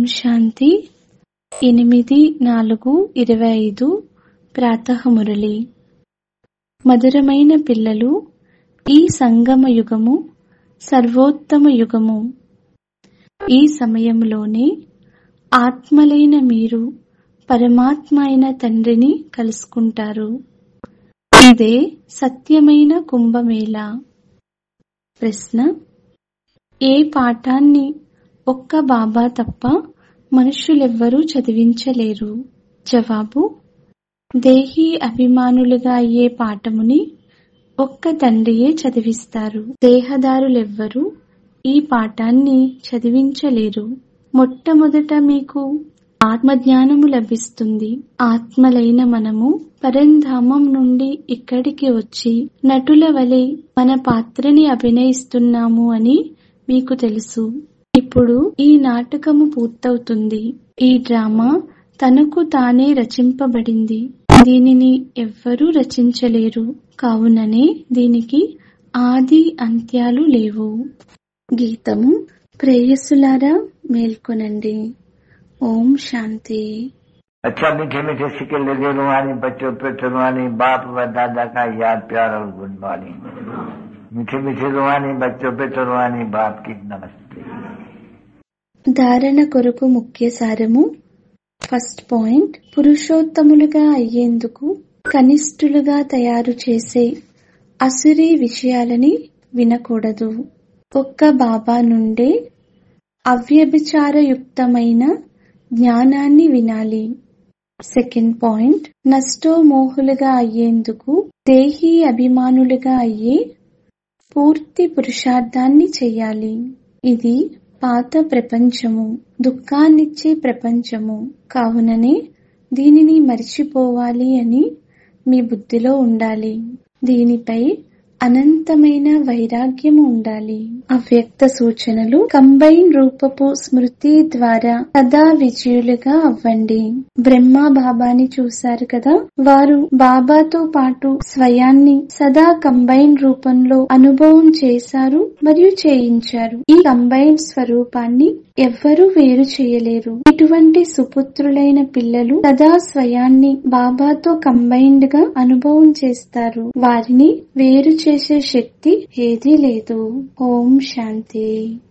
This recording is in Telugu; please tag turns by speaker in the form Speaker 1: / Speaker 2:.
Speaker 1: శాంతి ఎనిమిది నాలుగు ఇరవై ఐదు ప్రాతఃమురళి మధురమైన పిల్లలు ఈ సంగమ యుగము సర్వోత్తమ యుగము ఈ సమయంలోనే ఆత్మలైన మీరు పరమాత్మ అయిన తండ్రిని కలుసుకుంటారు ఇదే సత్యమైన కుంభమేళ ప్రశ్న ఏ పాఠాన్ని ఒక్క బాబా తప్ప మనుష్యులెవ్వరూ చదివించలేరు జవాబు దేహీ అభిమానులుగా అయ్యే పాఠముని ఒక్క తండ్రియే చదివిస్తారు దేహదారులెవ్వరూ ఈ పాఠాన్ని చదివించలేరు మొట్టమొదట మీకు ఆత్మజ్ఞానము లభిస్తుంది ఆత్మలైన మనము పరంధామం నుండి ఇక్కడికి వచ్చి నటుల వలె మన పాత్రని అభినయిస్తున్నాము అని మీకు తెలుసు ఇప్పుడు ఈ నాటకము పూర్తవుతుంది ఈ డ్రామా తనకు తానే రచింపబడింది దీనిని ఎవ్వరూ రచించలేరు కావుననే దీనికి ఆది అంత్యాలు లేవు గీతము ప్రేయసులారా మేల్కొనండి ఓం శాంతి
Speaker 2: अच्छा मीठे मीठे सिक्के लगे रुहानी बच्चों पे रुहानी बाप व दादा का याद प्यार और गुड मॉर्निंग मीठे मीठे रुहानी बच्चों पे रुहानी बाप की नमस्ते
Speaker 1: ధారణ కొరకు ముఖ్య సారము ఫస్ట్ పాయింట్ పురుషోత్తములుగా అయ్యేందుకు కనిష్ఠులుగా తయారు చేసే అసురీ విషయాలని వినకూడదు ఒక్క బాబా నుండే అవ్యభిచారయుక్తమైన జ్ఞానాన్ని వినాలి సెకండ్ పాయింట్ నష్టోమోహులుగా అయ్యేందుకు దేహీ అభిమానులుగా అయ్యే పూర్తి పురుషార్థాన్ని చెయ్యాలి ఇది పాత ప్రపంచము దుఃఖాన్నిచ్చే ప్రపంచము కావుననే దీనిని మరిచిపోవాలి అని మీ బుద్ధిలో ఉండాలి దీనిపై అనంతమైన వైరాగ్యము ఉండాలి అవ్యక్త సూచనలు కంబైన్ రూపపు స్మృతి ద్వారా సదా విజయులుగా అవ్వండి బ్రహ్మ బాబాని చూశారు కదా వారు బాబాతో పాటు స్వయాన్ని సదా కంబైన్ రూపంలో అనుభవం చేశారు మరియు చేయించారు ఈ కంబైన్ స్వరూపాన్ని ఎవ్వరూ వేరు చేయలేరు ఇటువంటి సుపుత్రులైన పిల్లలు సదా స్వయాన్ని బాబాతో కంబైన్డ్ గా అనుభవం చేస్తారు వారిని వేరు చేసే శక్తి ఏదీ లేదు ఓం శాంతి